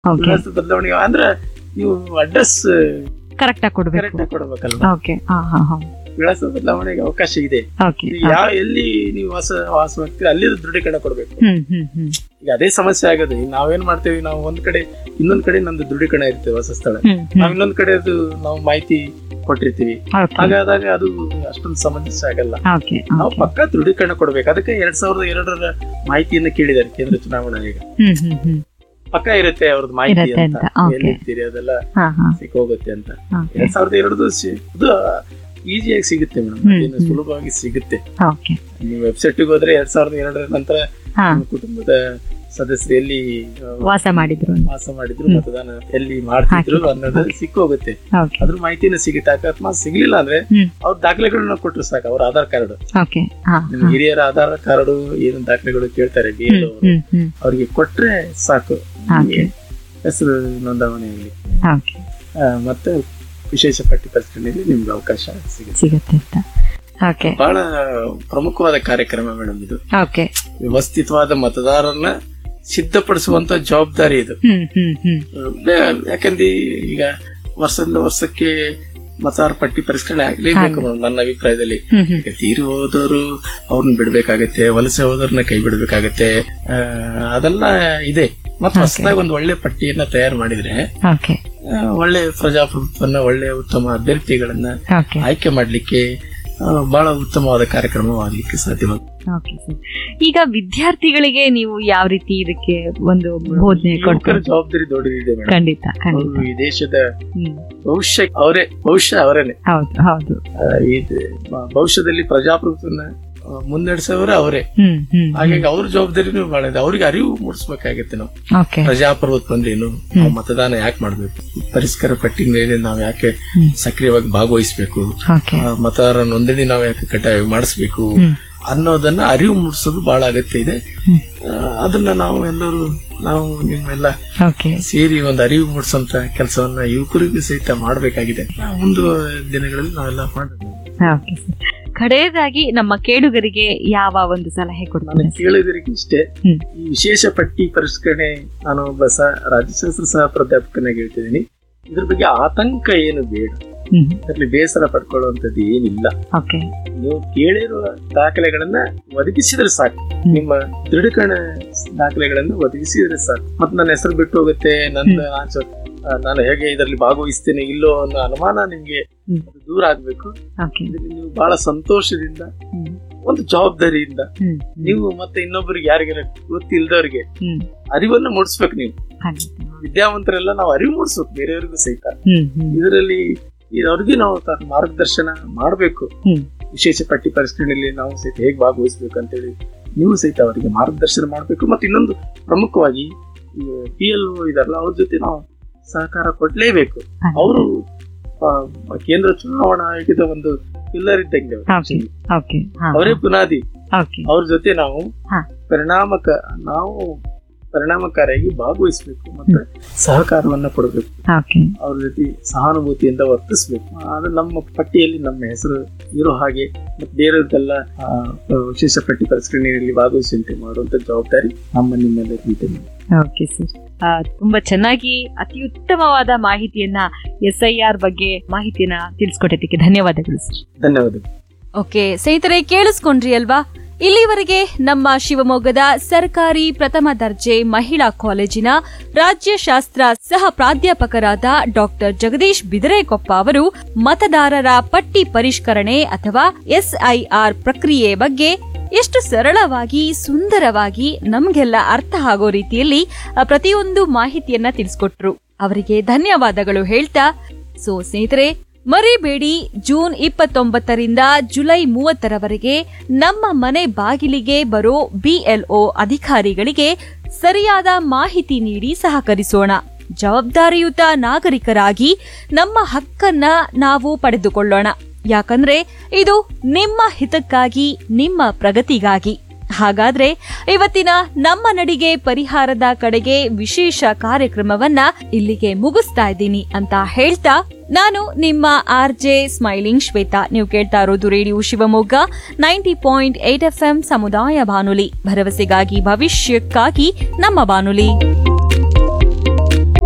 Okay ವಿಳಾಸ ಬದಲಾವಣೆ ಅಂದ್ರೆ ನೀವು ಅಡ್ರೆಸ್ ಕರೆಕ್ಟ್ ಆಗಿ ಕೊಡ್ಬೇಕು ಕರೆಕ್ಟ್ ಆಗಿ ಕೊಡ್ಬೇಕಲ್ವಾ ಓಕೆ ಹಾ ಹಾ ಹಾ ವಿಳಾಸ ಬದಲಾವಣೆಗೆ ಅವಕಾಶ ಇದೆ ಓಕೆ ನೀವು ಯಾವ ಎಲ್ಲಿ ನೀವು ವಾಸ ವಾಸವಾಗ್ತೀರಿ ಅಲ್ಲಿ ದೃಢೀಕರಣ ಕೊಡ್ಬೇಕು ಹ್ಮ್ ಹ್ಮ್ ಹ್ಮ್ ಈಗ ಅದೇ ಸಮಸ್ಯೆ ಆಗೋದು ಈಗ ನಾವೇನ್ ಮಾಡ್ತೇವೆ ನಾವು ಒಂದ್ ಕಡೆ ಇನ್ನೊಂದ್ ಕಡೆ ನಮ್ದು ದೃಢೀಕರಣ ಇರ್ತೇವೆ ವಾಸ ಸ್ಥಳ ಹ್ಮ್ ನಾವ್ ಇನ್ನೊಂದ್ ಕಡೆ ಅದು ನಾವು ಮಾಹಿತಿ ಕೊಟ್ಟಿರ್ತೀವಿ ಓಕೆ ಹಾಗಾದಾಗ ಅದು ಅಷ್ಟೊಂದು ಸಮಸ್ಯೆ ಆಗಲ್ಲ ಓಕೆ ನಾವು ಪಕ್ಕ ದೃಢೀಕರಣ ಕೊಡ್ಬೇಕು ಅದಕ್ಕೆ ಎರಡ್ ಸಾವಿರದ ಎರಡರ ಮಾಹಿತಿಯನ್ನ ಕೇಳಿದ್ದಾರೆ ಕೇಂದ್ರ ಚುನಾವಣಾ ಆಯೋಗ ಹ್ಮ್ ಹ್ಮ್ ಹ್ಮ್ ಪಕ್ಕ ಇರುತ್ತೆ ಅವ್ರದ್ದು ಮಾಹಿತಿ ಇರುತ್ತೆ ಅಂತ ಅಂತ, okay. ಎಲ್ಲಿರ್ತೀರಿ ಅದೆಲ್ಲ ಹಾ ಹಾ ಸಿಕ್ಕ ಹೋಗುತ್ತೆ ಅಂತ ಓಕೆ ಎರಡ್ ಸಾವಿರದ ಎರಡದು ಇದು ಈಸಿಯಾಗಿ ಸಿಗುತ್ತೆ ಮೇಡಮ್ ಹ್ಮ್, ಅದೇನು ಹ್ಮ್. ಸುಲಭವಾಗಿ ಸಿಗುತ್ತೆ ಓಕೆ ನೀವು ವೆಬ್ಸೈಟ್ಗೆ ಹೋದ್ರೆ ಎರಡ್ ಸಾವಿರದ ಎರಡರ ನಂತರ ಹಾ ನಿಮ್ಮ ಕುಟುಂಬದ ಸದಸ್ಯರು ಎಲ್ಲಿ ಆ, ವಾಸ ಮಾಡಿದ್ರು ಅಂತ. ವಾಸ ಮಾಡಿದ್ರು ಮತದಾನ ಎಲ್ಲಿ ಮಾಡ್ತಿದ್ರು ಹಾಕಿದ್ರು. ಅನ್ನೋದು ಸಿಕ್ಕೋಗುತ್ತೆ ಓಕೆ ಅದ್ರ ಮಾಹಿತಿನ ಸಿಗುತ್ತೆ ಅಕಸ್ಮಾತ್ ಸಿಗ್ಲಿಲ್ಲ ಅಂದ್ರೆ ಹ್ಮ್ ಅವ್ರ ದಾಖಲೆಗಳನ್ನ ಕೊಟ್ರು ಸಾಕು ಅವ್ರ ಆಧಾರ್ ಕಾರ್ಡ್ ಓಕೆ ಹಾ ನಿಮ್ ಹಿರಿಯರ ಆಧಾರ್ ಕಾರ್ಡ್ ಏನು ದಾಖಲೆಗಳು ಕೇಳ್ತಾರೆ ಡಿ ಎಲ್ ಹ್ಮ್ ಹ್ಮ್ ಅವ್ರಿಗೆ ಕೊಟ್ರೆ ಸಾಕು ಓಕೆ ಹೆಸರು ನೋಂದಾವಣೆಯಲ್ಲಿ ಓಕೆ ಆ, ಮತ್ತೆ ವಿಶೇಷ ಪಟ್ಟಿ ಪರಿಷ್ಕರಣೆಯಲ್ಲಿ ನಿಮ್ಗೆ ಅವಕಾಶ ಸಿಗುತ್ತೆ ಸಿಗುತ್ತೆ ಅಂತ ಓಕೆ ಬಹಳ ಪ್ರಮುಖವಾದ ಕಾರ್ಯಕ್ರಮ ಮೇಡಮ್ ಇದು ಓಕೆ ವ್ಯವಸ್ಥಿತವಾದ ಮತದಾರರನ್ನ ಸಿದ್ಧಪಡಿಸುವಂತ ಜವಾಬ್ದಾರಿ ಇದು ಹ್ಮ್ ಹ್ಮ್ ಹ್ಮ್ ಬೇ- ಯಾಕಂದ್ರೆ ಈಗ ವರ್ಷದಿಂದ ವರ್ಷಕ್ಕೆ ಮತದಾರ ಪಟ್ಟಿ ಪರಿಷ್ಕರಣೆ ಆಗ್ಲೇಬೇಕು ಮೇಡಮ್ ನನ್ನ ಅಭಿಪ್ರಾಯದಲ್ಲಿ ಹ್ಮ್ ಹ್ಮ್ ಈಗ ತೀರಿ ಹೋದವರು ಅವ್ರನ್ನ ಬಿಡ್ಬೇಕಾಗತ್ತೆ ವಲಸೆ ಹೋದವ್ರನ್ನ ಕೈ ಬಿಡ್ಬೇಕಾಗತ್ತೆ ಆ, ಅದೆಲ್ಲ ಇದೆ ಮತ್ತೆ ಹೊಸದಾಗಿ ಒಂದು ಒಳ್ಳೆ ಪಟ್ಟಿಯನ್ನ ತಯಾರು ಮಾಡಿದ್ರೆ ಓಕೆ ಆ, ಒಳ್ಳೆ ಪ್ರಜಾಪ್ರಭುತ್ವನ ಒಳ್ಳೆ ಉತ್ತಮ ಅಭ್ಯರ್ಥಿಗಳನ್ನ ಓಕೆ ಆಯ್ಕೆ ಮಾಡ್ಲಿಕ್ಕೆ ಆ, ಬಹಳ ಉತ್ತಮವಾದ ಕಾರ್ಯಕ್ರಮವಾಗ್ಲಿಕ್ಕೆ ಸಾಧ್ಯವಾಗುತ್ತೆ ಓಕೆ ಸರ್ ಈಗ ವಿದ್ಯಾರ್ಥಿಗಳಿಗೆ ನೀವು ಯಾವ ರೀತಿ ಇದಕ್ಕೆ ಒಂದು ಬೋಧನೆ ಯುವಕರ ಕೊಡ್ತೀರಾ ಜವಾಬ್ದಾರಿ ದೊಡ್ಡದಿದೆ ಮೇಡಮ್ ಖಂಡಿತ ಖಂಡಿತ ಅವರು ಈ ದೇಶದ ಹ್ಮ್ ಭವಿಷ್ಯ ಅವರೇ ಭವಿಷ್ಯ ಅವರೇನೆ ಹೌದು ಹೌದು ಆ, ಇದು ಮ- ಭವಿಷ್ಯದಲ್ಲಿ ಪ್ರಜಾಪ್ರಭುತ್ವನ ಆ, ಮುನ್ನಡೆಸೋರೇ ಅವರೇ ಹ್ಮ್ ಹ್ಮ್ ಹಾಗಾಗಿ ಅವ್ರ ಜವಾಬ್ದಾರಿನೂ ಬಹಳ ಇದೆ ಅವ್ರಿಗೆ ಅರಿವು ಮೂಡಿಸ್ಬೇಕಾಗತ್ತೆ ನಾವು ಓಕೆ ಪ್ರಜಾಪ್ರಭುತ್ವ ಅಂದ್ರೆ ಏನು ನಾವು ಮತದಾನ ಯಾಕೆ ಮಾಡ್ಬೇಕು ಪರಿಷ್ಕಾರ ಪಟ್ಟಿ ಮೇಲೆ ನಾವು ಯಾಕೆ ಹ್ಮ್. ಸಕ್ರಿಯವಾಗಿ ಭಾಗವಹಿಸಬೇಕು ಓಕೆ ಮತದಾರ ನೋಂದಣಿ ನಾವು ಯಾಕೆ ಕಡ್ಡಾಯ ಮಾಡಿಸ್ಬೇಕು ಹ್ಮ್ ಅನ್ನೋದನ್ನ ಅರಿವು ಮೂಡಿಸೋದು ಬಹಳ ಅಗತ್ಯ ಇದೆ ಹ್ಮ್. ಆ, ಅದನ್ನ ನಾವು ಎಲ್ಲರೂ ನಾವು ನಿಮ್ಮೆಲ್ಲ ಓಕೆ ಸೇರಿ ಒಂದು ಅರಿವು ಮೂಡಿಸೋಂತ ಕೆಲಸವನ್ನ ಯುವಕರಿಗೂ ಸಹಿತ ಮಾಡಬೇಕಾಗಿದೆ ಮುಂದೆ ದಿನಗಳಲ್ಲಿ ನಾವೆಲ್ಲ ಮಾಡಬೇಕು ಓಕೆ ಸರ್ ಕಡೆಯದಾಗಿ ನಮ್ಮ ಕೇಳುಗರಿಗೆ ಯಾವ ಒಂದು ಸಲಹೆ ನಾನು ಕೊಡ್ತಾರೆ ಕೇಳಿದರಿಗೆ ಇಷ್ಟೇ ಹ್ಮ್ ಈ ವಿಶೇಷ ಪಟ್ಟಿ ಪರಿಷ್ಕರಣೆ ನಾನು ಒಬ್ಬ ಸಹ ರಾಜ್ಯಶಾಸ್ತ್ರ ಸಹ ಪ್ರಾಧ್ಯಾಪಕನಾಗಿ ಹೇಳ್ತಿದ್ದೀನಿ ಇದ್ರ ಬಗ್ಗೆ ಆತಂಕ ಏನು ಬೇಡ ಹ್ಮ್ ಅದರಲ್ಲಿ ಬೇಸರ ಪಡ್ಕೊಳ್ಳುವಂಥದ್ದು ಏನಿಲ್ಲ ಓಕೆ ನೀವು ಕೇಳಿರುವ ದಾಖಲೆಗಳನ್ನ ಒದಗಿಸಿದ್ರೆ ಸಾಕು ಹ್ಮ್. ನಿಮ್ಮ ದೃಢೀಕರಣ ದಾಖಲೆಗಳನ್ನ ಒದಗಿಸಿದ್ರೆ ಸಾಕು ಮತ್ತೆ ನನ್ನ ಹೆಸರು ಬಿಟ್ಟು ಹೋಗುತ್ತೆ ನನ್ನ ಆಚ- ಆ, ನಾನು ಹೇಗೆ ಇದರಲ್ಲಿ ಭಾಗವಹಿಸ್ತೇನೆ ಇಲ್ಲೋ ಅನ್ನೋ ಅನುಮಾನ ನಿಮ್ಗೆ ಹ್ಮ್. ಅದು ದೂರ ಆಗ್ಬೇಕು ಓಕೆ ಇದರಲ್ಲಿ ನೀವು ಬಹಳ ಸಂತೋಷದಿಂದ ಹ್ಮ್ ಒಂದು ಜವಾಬ್ದಾರಿಯಿಂದ ಹ್ಮ್ ನೀವು ಮತ್ತೆ ಇನ್ನೊಬ್ಬರಿಗೆ ಯಾರಿಗಾರ ಗೊತ್ತಿಲ್ದವ್ರಿಗೆ ಹ್ಮ್ ಅರಿವನ್ನು ಮೂಡಿಸ್ಬೇಕು ನೀವು ಖಂಡಿತ ವಿದ್ಯಾವಂತರೆಲ್ಲ ನಾವು ಅರಿವು ಮೂಡಿಸ್ಬೇಕು ಬೇರೆಯವ್ರಿಗೂ ಸಹಿತ ಹ್ಮ್ ಹ್ಮ್ ಇದರಲ್ಲಿ ಅವ್ರಿಗೆ ನಾವು ತ- ಮಾರ್ಗದರ್ಶನ ಮಾಡಬೇಕು ಹ್ಮ್ ವಿಶೇಷ ಪಟ್ಟಿ ಪರಿಷ್ಕರಣೆಯಲ್ಲಿ ನಾವು ಸಹಿತ ಹೇಗೆ ಭಾಗವಹಿಸಬೇಕು ಅಂತೇಳಿ ನೀವು ಸಹಿತ ಅವರಿಗೆ ಮಾರ್ಗದರ್ಶನ ಮಾಡಬೇಕು ಮತ್ತು ಇನ್ನೊಂದು ಪ್ರಮುಖವಾಗಿ ಪಿ ಎಲ್ ಇದಾರಲ್ಲ ಅವ್ರ ಜೊತೆ ನಾವು ಸಹಕಾರ ಕೊಡ್ಲೇಬೇಕು ಅವರು ಕೇಂದ್ರ ಚುನಾವಣಾ ಆಯೋಗದ ಒಂದು ಪಿಲ್ಲರ್ ಇದ್ದಂಗೆ ಅವ್ರು. ಓಕೆ ಓಕೆ ಹಾ ಅವರೇ ಬುನಾದಿ ಓಕೆ ಅವ್ರ ಜೊತೆ ನಾವು ಹಾ. ಪರಿಣಾಮಕ ನಾವು ಪರಿಣಾಮಕಾರಿಯಾಗಿ ಭಾಗವಹಿಸಬೇಕು ಮತ್ತೆ ಸಹಕಾರವನ್ನ ಕೊಡಬೇಕು ಓಕೆ ಅವ್ರ ಜೊತೆ ಸಹಾನುಭೂತಿಯಿಂದ ವರ್ತಿಸ್ಬೇಕು ಅದು ನಮ್ಮ ಪಟ್ಟಿಯಲ್ಲಿ ನಮ್ಮ ಹೆಸರು ಇರೋ ಹಾಗೆ ಮತ್ತೆ ಬೇರೆಯವ್ರದ್ದೆಲ್ಲ ಆ, ವಿಶೇಷ ಪಟ್ಟಿ ಪರಿಷ್ಕರಣೆಯಲ್ಲಿ ಭಾಗವಹಿಸುವಂತೆ ಮಾಡುವಂತ ಜವಾಬ್ದಾರಿ ನಮ್ಮ ನಿಮ್ಮೆಲ್ಲರಿಗೂ ಇದೆ ಓಕೆ ಸರ್ ತುಂಬಾ ಚೆನ್ನಾಗಿ ಅತಿ ಉತ್ತಮವಾದ ಮಾಹಿತಿಯನ್ನ ಎಸ್ ಐ ಆರ್ ಬಗ್ಗೆ ಮಾಹಿತಿಯನ್ನ ತಿಳಿಸ್ಕೊಟ್ಟಿದ್ದಕ್ಕೆ ಧನ್ಯವಾದಗಳು ಸರ್ ಧನ್ಯವಾದಗಳು ಓಕೆ ಸ್ನೇಹಿತರೆ ಕೇಳಿಸ್ಕೊಂಡ್ರಿ ಅಲ್ವಾ ಇಲ್ಲಿವರೆಗೆ ನಮ್ಮ ಶಿವಮೊಗ್ಗದ ಸರ್ಕಾರಿ ಪ್ರಥಮ ದರ್ಜೆ ಮಹಿಳಾ ಕಾಲೇಜಿನ ರಾಜ್ಯಶಾಸ್ತ್ರ ಸಹ ಪ್ರಾಧ್ಯಾಪಕರಾದ ಡಾಕ್ಟರ್ ಜಗದೀಶ್ ಬಿದರೆಕೊಪ್ಪ ಅವರು ಮತದಾರರ ಪಟ್ಟಿ ಪರಿಷ್ಕರಣೆ ಅಥವಾ ಎಸ್ಐಆರ್ ಪ್ರಕ್ರಿಯೆ ಬಗ್ಗೆ ಎಷ್ಟು ಸರಳವಾಗಿ ಸುಂದರವಾಗಿ ನಮ್ಗೆಲ್ಲ ಅರ್ಥ ಆಗೋ ರೀತಿಯಲ್ಲಿ ಅ, ಪ್ರತಿಯೊಂದು ಮಾಹಿತಿಯನ್ನ ತಿಳಿಸ್ಕೊಟ್ರು ಅವರಿಗೆ ಧನ್ಯವಾದಗಳು ಹೇಳ್ತಾ ಸೊ ಸ್ನೇಹಿತರೆ ಮರಿಬೇಡಿ ಜೂನ್ ಇಪ್ಪತ್ತೊಂಬತ್ತರಿಂದ ಜುಲೈ ಮೂವತ್ತರವರೆಗೆ ನಮ್ಮ ಮನೆ ಬಾಗಿಲಿಗೆ ಬರೋ ಬಿಎಲ್ಒ ಅಧಿಕಾರಿಗಳಿಗೆ ಸರಿಯಾದ ಮಾಹಿತಿ ನೀಡಿ ಸಹಕರಿಸೋಣ ಜವಾಬ್ದಾರಿಯುತ ನಾಗರಿಕರಾಗಿ ನಮ್ಮ ಹಕ್ಕನ್ನ ನಾವು ಪಡೆದುಕೊಳ್ಳೋಣ ಯಾಕಂದ್ರೆ ಇದು ನಿಮ್ಮ ಹಿತಕ್ಕಾಗಿ ನಿಮ್ಮ ಪ್ರಗತಿಗಾಗಿ ಹಾಗಾದ್ರೆ ಇವತ್ತಿನ ನಮ್ಮ ನಡಿಗೆ ಪರಿಹಾರದ ಕಡೆಗೆ ವಿಶೇಷ ಕಾರ್ಯಕ್ರಮವನ್ನ ಇಲ್ಲಿಗೆ ಮುಗಿಸ್ತಾ ಇದ್ದೀನಿ ಅಂತ ಹೇಳ್ತಾ ನಾನು ನಿಮ್ಮ ಆರ್ ಜೆ ಸ್ಮೈಲಿಂಗ್ ಶ್ವೇತಾ ನೀವು ಕೇಳ್ತಾ ಇರೋದು radio Shivamogga ninety point eight F M ಸಮುದಾಯ ಬಾನುಲಿ ಭರವಸೆಗಾಗಿ ಭವಿಷ್ಯಕ್ಕಾಗಿ ನಮ್ಮ ಬಾನುಲಿ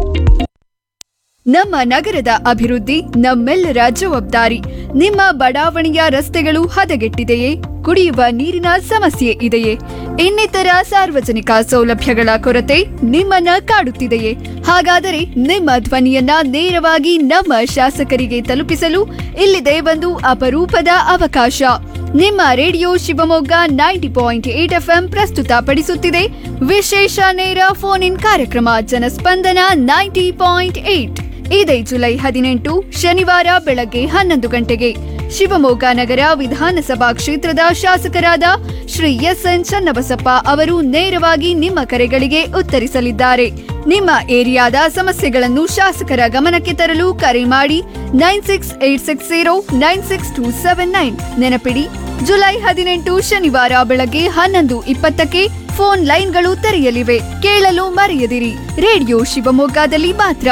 ನಮ್ಮ ನಗರದ ಅಭಿವೃದ್ಧಿ ನಮ್ಮೆಲ್ಲರ ಜವಾಬ್ದಾರಿ ನಿಮ್ಮ ಬಡಾವಣೆಯ ರಸ್ತೆಗಳು ಹದಗೆಟ್ಟಿದೆಯೇ ಕುಡಿಯುವ ನೀರಿನ ಸಮಸ್ಯೆ ಇದೆಯೇ ಇನ್ನಿತರ ಸಾರ್ವಜನಿಕ ಸೌಲಭ್ಯಗಳ ಕೊರತೆ ನಿಮ್ಮನ್ನ ಕಾಡುತ್ತಿದೆಯೇ ಹಾಗಾದರೆ ನಿಮ್ಮ ಧ್ವನಿಯನ್ನ ನೇರವಾಗಿ ನಮ್ಮ ಶಾಸಕರಿಗೆ ತಲುಪಿಸಲು ಇಲ್ಲಿದೆ ಒಂದು ಅಪರೂಪದ ಅವಕಾಶ ನಿಮ್ಮ radio Shivamogga ninety point eight FM ಪ್ರಸ್ತುತಪಡಿಸುತ್ತಿದೆ ವಿಶೇಷ ನೇರ ಫೋನ್ ಇನ್ ಕಾರ್ಯಕ್ರಮ ಜನಸ್ಪಂದನ ನೈಂಟಿ ಪಾಯಿಂಟ್ ಏಟ್ ಇದೇ ಜುಲೈ ಹದಿನೆಂಟು ಶನಿವಾರ ಬೆಳಗ್ಗೆ ಹನ್ನೊಂದು ಗಂಟೆಗೆ ಶಿವಮೊಗ್ಗ ನಗರ ವಿಧಾನಸಭಾ ಕ್ಷೇತ್ರದ ಶಾಸಕರಾದ ಶ್ರೀ ಎಸ್ ಎನ್ ಚನ್ನಬಸಪ್ಪ ಅವರು ನೇರವಾಗಿ ನಿಮ್ಮ ಕರೆಗಳಿಗೆ ಉತ್ತರಿಸಲಿದ್ದಾರೆ ನಿಮ್ಮ ಏರಿಯಾದ ಸಮಸ್ಯೆಗಳನ್ನು ಶಾಸಕರ ಗಮನಕ್ಕೆ ತರಲು ಕರೆ ಮಾಡಿ nine six eight six zero nine six two seven nine ನೆನಪಿಡಿ ಜುಲೈ ಹದಿನೆಂಟು ಶನಿವಾರ ಬೆಳಗ್ಗೆ ಹನ್ನೊಂದು ಇಪ್ಪತ್ತಕ್ಕೆ ಫೋನ್ ಲೈನ್ಗಳು ತೆರೆಯಲಿವೆ ಕೇಳಲು ಮರೆಯದಿರಿ ರೇಡಿಯೋ ಶಿವಮೊಗ್ಗದಲ್ಲಿ ಮಾತ್ರ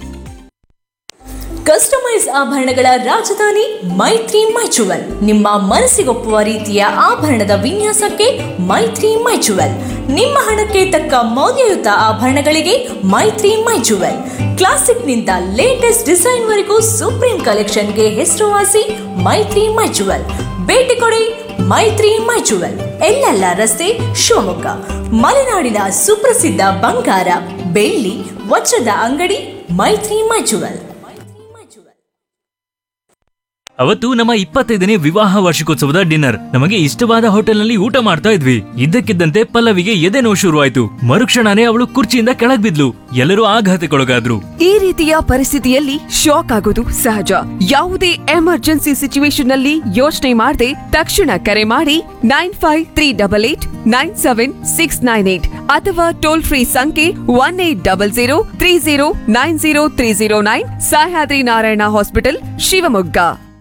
ಕಸ್ಟಮೈಸ್ ಆಭರಣಗಳ ರಾಜಧಾನಿ ಮೈತ್ರಿ ಮೈಚುವಲ್ ನಿಮ್ಮ ಮನಸ್ಸಿಗೊಪ್ಪುವ ರೀತಿಯ ಆಭರಣದ ವಿನ್ಯಾಸಕ್ಕೆ ಮೈತ್ರಿ ಮೈಚುವಲ್ ನಿಮ್ಮ ಹಣಕ್ಕೆ ತಕ್ಕ ಮೌಲ್ಯಯುತ ಆಭರಣಗಳಿಗೆ ಮೈತ್ರಿ ಮೈಚುವಲ್ ಕ್ಲಾಸಿಕ್ನಿಂದ ಲೇಟೆಸ್ಟ್ ಡಿಸೈನ್ವರೆಗೂ ಸುಪ್ರೀಂ ಕಲೆಕ್ಷನ್ಗೆ ಹೆಸರುವಾಸಿ ಮೈತ್ರಿ ಮೈಚುವಲ್ ಭೇಟಿ ಕೊಡಿ ಮೈತ್ರಿ ಮೈಚುವಲ್ ಎಲ್ಲೆಲ್ಲ ರಸ್ತೆ ಶಿವಮೊಗ್ಗ ಮಲೆನಾಡಿನ ಸುಪ್ರಸಿದ್ಧ ಬಂಗಾರ ಬೆಳ್ಳಿ ವಜ್ರದ ಅಂಗಡಿ ಮೈತ್ರಿ ಮೈಚುವಲ್ ಅವತ್ತು ನಮ್ಮ ಇಪ್ಪತ್ತೈದನೇ ವಿವಾಹ ವಾರ್ಷಿಕೋತ್ಸವದ ಡಿನ್ನರ್ ನಮಗೆ ಇಷ್ಟವಾದ ಹೋಟೆಲ್ನಲ್ಲಿ ಊಟ ಮಾಡ್ತಾ ಇದ್ವಿ ಇದ್ದಕ್ಕಿದ್ದಂತೆ ಪಲ್ಲವಿಗೆ ಎದೆ ನೋವು ಶುರುವಾಯ್ತು ಮರುಕ್ಷಣನೇ ಅವಳು ಕುರ್ಚಿಯಿಂದ ಕೆಳಗ್ ಬಿದ್ಲು ಎಲ್ಲರೂ ಆಘಾತಕ್ಕೊಳಗಾದ್ರು ಈ ರೀತಿಯ ಪರಿಸ್ಥಿತಿಯಲ್ಲಿ ಶಾಕ್ ಆಗೋದು ಸಹಜ ಯಾವುದೇ ಎಮರ್ಜೆನ್ಸಿ ಸಿಚುವೇಶನ್ ನಲ್ಲಿ ಯೋಚನೆ ಮಾಡದೆ ತಕ್ಷಣ ಕರೆ ಮಾಡಿ nine five three double eight nine seven six nine eight ಅಥವಾ ಟೋಲ್ ಫ್ರೀ ಸಂಖ್ಯೆ one eight double zero three zero nine zero three zero nine Sahyadri Narayana hospital Shivamogga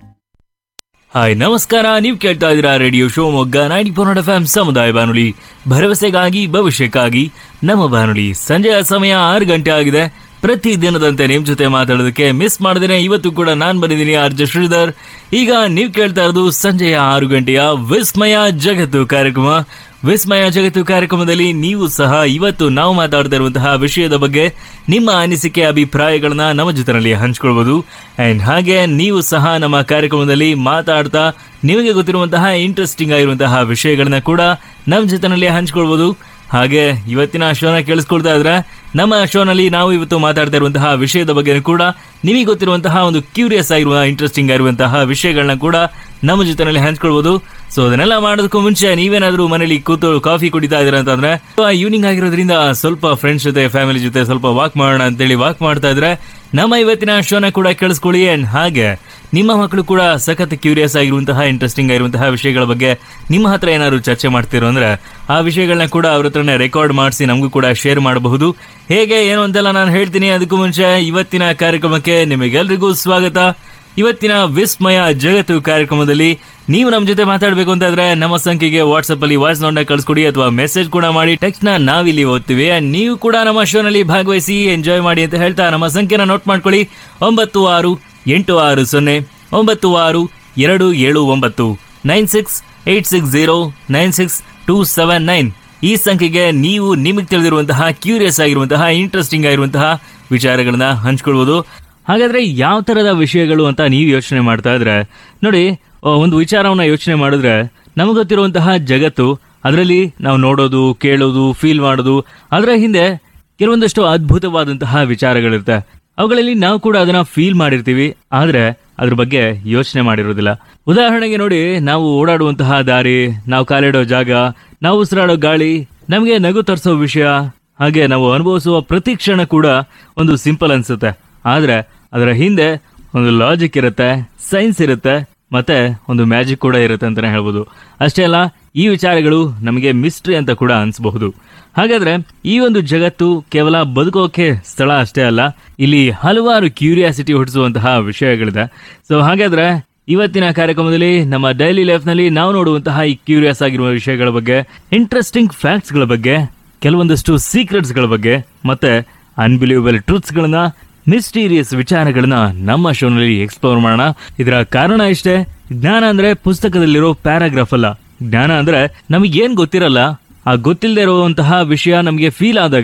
hi ನಮಸ್ಕಾರ ನೀವು ಕೇಳ್ತಾ ಇದ್ದೀರಾ radio Shivamogga ninety four F M ಸಮುದಾಯ ಬಾನುಲಿ ಭರವಸೆಗಾಗಿ ಭವಿಷ್ಯಕ್ಕಾಗಿ ನಮ್ಮ ಬಾನುಲಿ ಸಂಜೆಯ ಸಮಯ ಆರು ಗಂಟೆ ಆಗಿದೆ ಪ್ರತಿ ದಿನದಂತೆ ನಿಮ್ ಜೊತೆ ಮಾತಾಡೋದಕ್ಕೆ ಮಿಸ್ ಮಾಡಿದ್ರೆ ಇವತ್ತು ಕೂಡ ನಾನ್ ಬಂದಿದ್ದೀನಿ ಆರ್ಜ ಶ್ರೀಧರ್ ಈಗ ನೀವು ಕೇಳ್ತಾ ಇರೋದು ಸಂಜೆಯ ಆರು ಗಂಟೆಯ ವಿಸ್ಮಯ ಜಗತ್ತು ಕಾರ್ಯಕ್ರಮ ವಿಸ್ಮಯ ಜಗತ್ತು ಕಾರ್ಯಕ್ರಮದಲ್ಲಿ ನೀವು ಸಹ ಇವತ್ತು ನಾವು ಮಾತಾಡ್ತಾ ಇರುವಂತಹ ವಿಷಯದ ಬಗ್ಗೆ ನಿಮ್ಮ ಅನಿಸಿಕೆ ಅಭಿಪ್ರಾಯಗಳನ್ನ ನಮ್ಮ ಜೊತೆನಲ್ಲಿ ಹಂಚ್ಕೊಳ್ಬಹುದು ಅಂಡ್ ಹಾಗೆ ನೀವು ಸಹ ನಮ್ಮ ಕಾರ್ಯಕ್ರಮದಲ್ಲಿ ಮಾತಾಡ್ತಾ ನಿಮಗೆ ಗೊತ್ತಿರುವಂತಹ ಇಂಟ್ರೆಸ್ಟಿಂಗ್ ಆಗಿರುವಂತಹ ವಿಷಯಗಳನ್ನ ಕೂಡ ನಮ್ಮ ಜೊತೆನಲ್ಲಿ ಹಂಚ್ಕೊಳ್ಬಹುದು ಹಾಗೆ ಇವತ್ತಿನ ಶೋನ ಕೇಳಿಸ್ಕೊಳ್ತಾ ಇದ್ರೆ ನಮ್ಮ ಶೋನಲ್ಲಿ ನಾವು ಇವತ್ತು ಮಾತಾಡ್ತಾ ಇರುವಂತಹ ವಿಷಯದ ಬಗ್ಗೆ ಕೂಡ ನಿಮಗೆ ಗೊತ್ತಿರುವಂತಹ ಒಂದು ಕ್ಯೂರಿಯಸ್ ಆಗಿರುವ ಇಂಟ್ರೆಸ್ಟಿಂಗ್ ಆಗಿರುವಂತಹ ವಿಷಯಗಳನ್ನ ಕೂಡ ನಮ್ಮ ಜೊತೆನಲ್ಲಿ ಹಂಚ್ಕೊಳ್ಬಹುದು ಸೊ ಅದನ್ನೆಲ್ಲ ಮಾಡೋದಕ್ಕೂ ಮುಂಚೆ ನೀವೇನಾದ್ರೂ ಮನೇಲಿ ಕೂತು ಕಾಫಿ ಕುಡಿತಾ ಇದ್ದೀರಾ ಅಂತಂದ್ರೆ ಈವ್ನಿಂಗ್ ಆಗಿರೋದ್ರಿಂದ ಸ್ವಲ್ಪ ಫ್ರೆಂಡ್ಸ್ ಜೊತೆ ಫ್ಯಾಮಿಲಿ ಜೊತೆ ಸ್ವಲ್ಪ ವಾಕ್ ಮಾಡೋಣ ಅಂತೇಳಿ ವಾಕ್ ಮಾಡ್ತಾ ಇದ್ರೆ ನಮ್ಮ ಇವತ್ತಿನ ಶೋನ ಕೂಡ ಕೇಳಿಸ್ಕೊಳ್ಳಿ ಅಂಡ್ ಹಾಗೆ ನಿಮ್ಮ ಮಕ್ಕಳು ಕೂಡ ಸಖತ್ ಕ್ಯೂರಿಯಸ್ ಆಗಿರುವಂತಹ ಇಂಟ್ರೆಸ್ಟಿಂಗ್ ಆಗಿರುವಂತಹ ವಿಷಯಗಳ ಬಗ್ಗೆ ನಿಮ್ಮ ಹತ್ರ ಏನಾದ್ರು ಚರ್ಚೆ ಮಾಡ್ತಿರೋ ಅಂದ್ರೆ ಆ ವಿಷಯಗಳನ್ನ ಕೂಡ ಅವ್ರ ಹತ್ರನೇ ರೆಕಾರ್ಡ್ ಮಾಡಿಸಿ ನಮಗೂ ಕೂಡ ಶೇರ್ ಮಾಡಬಹುದು ಹೇಗೆ ಏನು ಅಂತೆಲ್ಲ ನಾನು ಹೇಳ್ತೀನಿ ಅದಕ್ಕೂ ಮುಂಚೆ ಇವತ್ತಿನ ಕಾರ್ಯಕ್ರಮಕ್ಕೆ ನಿಮಗೆಲ್ರಿಗೂ ಸ್ವಾಗತ ಇವತ್ತಿನ ವಿಸ್ಮಯ ಜಗತ್ತು ಕಾರ್ಯಕ್ರಮದಲ್ಲಿ ನೀವು ನಮ್ಮ ಜೊತೆ ಮಾತಾಡಬೇಕು ಅಂತಾದ್ರೆ ನಮ್ಮ ಸಂಖ್ಯೆಗೆ ವಾಟ್ಸ್ಆಪ್ ಅಲ್ಲಿ ವಾಯ್ಸ್ ನೋಟ್ನ ಕಳಿಸ್ಕೊಡಿ ಅಥವಾ ಮೆಸೇಜ್ ಕೂಡ ಮಾಡಿ ಟೆಕ್ಸ್ಟ್ ನ ನಾವಿಲ್ಲಿ ಓದ್ತೀವಿ And ನೀವು ಕೂಡ ನಮ್ಮ ಶೋನಲ್ಲಿ ಭಾಗವಹಿಸಿ ಎಂಜಾಯ್ ಮಾಡಿ ಅಂತ ಹೇಳ್ತಾ ನಮ್ಮ ಸಂಖ್ಯೆನ ನೋಟ್ ಮಾಡ್ಕೊಳ್ಳಿ ಒಂಬತ್ತು ಆರು ಎಂಟು ಆರು ಸೊನ್ನೆ ಒಂಬತ್ತು ಆರು ಎರಡು ಏಳು ಒಂಬತ್ತು nine six eight six zero nine six two seven nine ಈ ಸಂಖ್ಯೆಗೆ ನೀವು ನಿಮಗೆ ತಿಳಿದಿರುವಂತಹ ಕ್ಯೂರಿಯಸ್ ಆಗಿರುವಂತಹ ಇಂಟ್ರೆಸ್ಟಿಂಗ್ ಆಗಿರುವಂತಹ ವಿಚಾರಗಳನ್ನ ಹಂಚ್ಕೊಳ್ಬೋದು ಹಾಗಾದ್ರೆ ಯಾವ ತರದ ವಿಷಯಗಳು ಅಂತ ನೀವು ಯೋಚನೆ ಮಾಡ್ತಾ ಇದ್ರೆ ನೋಡಿ ಆ, ಒಂದು ವಿಚಾರವನ್ನ ಯೋಚನೆ ಮಾಡಿದ್ರೆ ನಮಗೆ ಗೊತ್ತಿರುವಂತಹ ಜಗತ್ತು ಅದರಲ್ಲಿ ನಾವು ನೋಡೋದು ಕೇಳೋದು ಫೀಲ್ ಮಾಡೋದು ಅದರ ಹಿಂದೆ ಕೆಲವೊಂದಷ್ಟು ಅದ್ಭುತವಾದಂತಹ ವಿಚಾರಗಳಿರುತ್ತೆ ಅವುಗಳಲ್ಲಿ ನಾವು ಕೂಡ ಅದನ್ನ ಫೀಲ್ ಮಾಡಿರ್ತೀವಿ ಆದ್ರೆ ಅದ್ರ ಬಗ್ಗೆ ಯೋಚನೆ ಮಾಡಿರೋದಿಲ್ಲ ಉದಾಹರಣೆಗೆ ನೋಡಿ ನಾವು ಓಡಾಡುವಂತಹ ದಾರಿ ನಾವು ಕಾಲಿಡೋ ಜಾಗ ನಾವು ಉಸಿರಾಡೋ ಗಾಳಿ ನಮಗೆ ನಗು ತರಿಸೋ ವಿಷಯ ಹಾಗೆ ನಾವು ಅನುಭವಿಸುವ ಪ್ರತಿ ಕ್ಷಣ ಕೂಡ ಒಂದು ಸಿಂಪಲ್ ಅನ್ಸುತ್ತೆ ಆದ್ರೆ ಅದರ ಹಿಂದೆ ಒಂದು ಲಾಜಿಕ್ ಇರುತ್ತೆ ಸೈನ್ಸ್ ಇರುತ್ತೆ ಮತ್ತೆ ಒಂದು ಮ್ಯಾಜಿಕ್ ಕೂಡ ಇರುತ್ತೆ ಅಂತಾನೆ ಹೇಳ್ಬೋದು ಅಷ್ಟೇ ಅಲ್ಲ ಈ ವಿಚಾರಗಳು ನಮಗೆ ಮಿಸ್ಟ್ರಿ ಅಂತ ಕೂಡ ಅನ್ಸಬಹುದು ಹಾಗಾದ್ರೆ ಈ ಒಂದು ಜಗತ್ತು ಕೇವಲ ಬದುಕೋಕೆ ಸ್ಥಳ ಅಷ್ಟೇ ಅಲ್ಲ ಇಲ್ಲಿ ಹಲವಾರು ಕ್ಯೂರಿಯಾಸಿಟಿ ಹುಟ್ಟಿಸುವಂತಹ ವಿಷಯಗಳಿದೆ ಸೊ ಹಾಗಾದ್ರೆ ಇವತ್ತಿನ ಕಾರ್ಯಕ್ರಮದಲ್ಲಿ ನಮ್ಮ ಡೈಲಿ ಲೈಫ್ ನಲ್ಲಿ ನಾವು ನೋಡುವಂತಹ ಈ ಕ್ಯೂರಿಯಸ್ ಆಗಿರುವ ವಿಷಯಗಳ ಬಗ್ಗೆ ಇಂಟ್ರೆಸ್ಟಿಂಗ್ ಫ್ಯಾಕ್ಟ್ಸ್ ಗಳ ಬಗ್ಗೆ ಕೆಲವೊಂದಷ್ಟು ಸೀಕ್ರೆಟ್ಸ್ ಗಳ ಬಗ್ಗೆ ಮತ್ತೆ ಅನ್ಬಿಲೀವಬಲ್ ಟ್ರೂತ್ಸ್ ಗಳನ್ನ ಮಿಸ್ಟೀರಿಯಸ್ ವಿಚಾರಗಳನ್ನ ನಮ್ಮ ಶೋನಲ್ಲಿ ಎಕ್ಸ್ಪ್ಲೋರ್ ಮಾಡೋಣ ಇದರ ಕಾರಣ ಇಷ್ಟೇ ಜ್ಞಾನ ಅಂದ್ರೆ ಪುಸ್ತಕದಲ್ಲಿರೋ ಪ್ಯಾರಾಗ್ರಾಫ್ ಅಲ್ಲ ಜ್ಞಾನ ಅಂದ್ರೆ ನಮಗೆ ಏನ್ ಗೊತ್ತಿರಲ್ಲ ಆ ಗೊತ್ತಿಲ್ಲದೆ ಇರುವಂತಹ ವಿಷಯ ನಮಗೆ ಫೀಲ್ ಆದಾಗ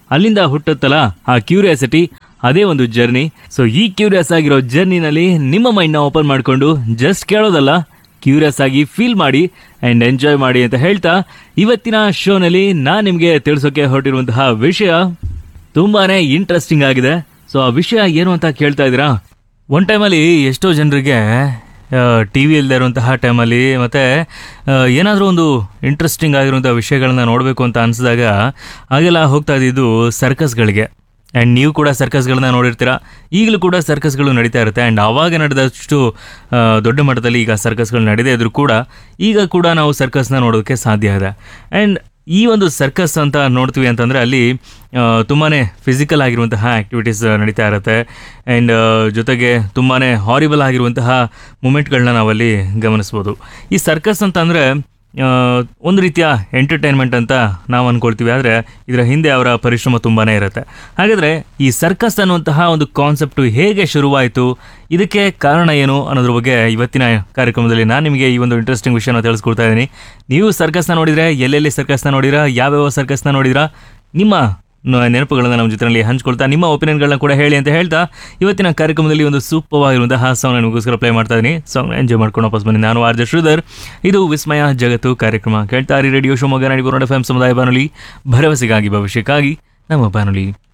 ಅಲ್ಲಿಂದ ಹುಟ್ಟುತ್ತಲ್ಲ ಆ ಕ್ಯೂರಿಯಾಸಿಟಿ ಅದೇ ಒಂದು ಜರ್ನಿ ಸೊ ಈ ಕ್ಯೂರಿಯಸ್ ಆಗಿರೋ ಜರ್ನಿನಲ್ಲಿ ನಿಮ್ಮ ಮೈಂಡ್ನ ಓಪನ್ ಮಾಡಿಕೊಂಡು ಜಸ್ಟ್ ಕೇಳೋದಲ್ಲ ಕ್ಯೂರಿಯಸ್ ಆಗಿ ಫೀಲ್ ಮಾಡಿ ಆ್ಯಂಡ್ ಎಂಜಾಯ್ ಮಾಡಿ ಅಂತ ಹೇಳ್ತಾ ಇವತ್ತಿನ ಶೋನಲ್ಲಿ ನಾನು ನಿಮಗೆ ತಿಳಿಸೋಕೆ ಹೊರಟಿರುವಂತಹ ವಿಷಯ ತುಂಬಾನೇ ಇಂಟ್ರೆಸ್ಟಿಂಗ್ ಆಗಿದೆ ಸೊ ಆ ವಿಷಯ ಏನು ಅಂತ ಕೇಳ್ತಾ ಇದ್ದೀರಾ ಒನ್ ಟೈಮಲ್ಲಿ ಎಷ್ಟೋ ಜನರಿಗೆ ಟಿ ವಿ ಇಲ್ಲದೆ ಇರುವಂತಹ ಟೈಮಲ್ಲಿ ಮತ್ತು ಏನಾದರೂ ಒಂದು ಇಂಟ್ರೆಸ್ಟಿಂಗ್ ಆಗಿರುವಂಥ ವಿಷಯಗಳನ್ನ ನೋಡಬೇಕು ಅಂತ ಅನಿಸಿದಾಗ ಹಾಗೆಲ್ಲ ಹೋಗ್ತಾ ಇದ್ದಿದ್ದು ಸರ್ಕಸ್ಗಳಿಗೆ ಆ್ಯಂಡ್ ನೀವು ಕೂಡ ಸರ್ಕಸ್ಗಳನ್ನ ನೋಡಿರ್ತೀರ ಈಗಲೂ ಕೂಡ ಸರ್ಕಸ್ಗಳು ನಡೀತಾ ಇರುತ್ತೆ ಆ್ಯಂಡ್ ಆವಾಗ ನಡೆದಷ್ಟು ಆ, ದೊಡ್ಡ ಮಟ್ಟದಲ್ಲಿ ಈಗ ಸರ್ಕಸ್ಗಳು ನಡೀದೇ ಇದ್ರೂ ಕೂಡ ಈಗ ಕೂಡ ನಾವು ಸರ್ಕಸ್ನ ನೋಡೋದಕ್ಕೆ ಸಾಧ್ಯ ಇದೆ ಆ್ಯಂಡ್ ಈ ಒಂದು ಸರ್ಕಸ್ ಅಂತ ನೋಡ್ತೀವಿ ಅಂತಂದರೆ ಅಲ್ಲಿ ತುಂಬಾ ಫಿಸಿಕಲ್ ಆಗಿರುವಂತಹ ಆ್ಯಕ್ಟಿವಿಟೀಸ್ ನಡೀತಾ ಇರುತ್ತೆ ಆ್ಯಂಡ್ ಜೊತೆಗೆ ತುಂಬಾ ಹಾರಿಬಲ್ ಆಗಿರುವಂತಹ ಮೂಮೆಂಟ್ಗಳನ್ನ ನಾವಲ್ಲಿ ಗಮನಿಸ್ಬೋದು ಈ ಸರ್ಕಸ್ ಅಂತಂದರೆ ಒಂದು ರೀತಿಯ ಎಂಟರ್ಟೈನ್ಮೆಂಟ್ ಅಂತ ನಾವು ಅಂದ್ಕೊಳ್ತೀವಿ ಆದರೆ ಇದರ ಹಿಂದೆ ಅವರ ಪರಿಶ್ರಮ ತುಂಬಾ ಇರುತ್ತೆ ಹಾಗಾದರೆ ಈ ಸರ್ಕಸ್ ಅನ್ನುವಂತಹ ಒಂದು ಕಾನ್ಸೆಪ್ಟು ಹೇಗೆ ಶುರುವಾಯಿತು ಇದಕ್ಕೆ ಕಾರಣ ಏನು ಅನ್ನೋದ್ರ ಬಗ್ಗೆ ಇವತ್ತಿನ ಕಾರ್ಯಕ್ರಮದಲ್ಲಿ ನಾನು ನಿಮಗೆ ಈ ಒಂದು ಇಂಟ್ರೆಸ್ಟಿಂಗ್ ವಿಷಯನ ತಿಳಿಸ್ಕೊಡ್ತಾ ಇದ್ದೀನಿ ನೀವು ಸರ್ಕಸ್ನ ನೋಡಿದರೆ ಎಲ್ಲೆಲ್ಲಿ ಸರ್ಕಸ್ನ ನೋಡಿರಾ ಯಾವ್ಯಾವ ಸರ್ಕಸ್ನ ನೋಡಿರಾ ನಿಮ್ಮ ನ- ನೆನಪುಗಳನ್ನ ನಮ್ಮ ಜೊತೆಯಲ್ಲಿ ಹಂಚ್ಕೊಳ್ತಾ ನಿಮ್ಮ ಒಪಿನಿಯನ್ಗಳನ್ನ ಕೂಡ ಹೇಳಿ ಅಂತ ಹೇಳ್ತಾ ಇವತ್ತಿನ ಕಾರ್ಯಕ್ರಮದಲ್ಲಿ ಒಂದು ಸೂಪರ್ ಆಗಿರುವಂತಹ ಸಾಂಗ್ ನಿಮಗೋಸ್ಕರ ಪ್ಲೇ ಮಾಡ್ತಾ ಇದ್ದೀನಿ ಸಾಂಗ್ ಎಂಜಾಯ್ ಮಾಡ್ಕೊಂಡು ವಾಪಸ್ ಬನ್ನಿ ನಾನು ಆರ್ಜ ಶ್ರೀಧರ್ ಇದು ವಿಸ್ಮಯ ಜಗತ್ತು ಕಾರ್ಯಕ್ರಮ ಕೇಳ್ತಾ ಇರಿ ರೇಡಿಯೋ ಶಿವಮೊಗ್ಗ ನಾಡಿ ಎಫ್ ಎಂ ಸಮುದಾಯ ಬಾನುಲಿ ಭರವಸೆಗಾಗಿ ಭವಿಷ್ಯಕ್ಕಾಗಿ ನಮ್ಮ ಬಾನುಲಿ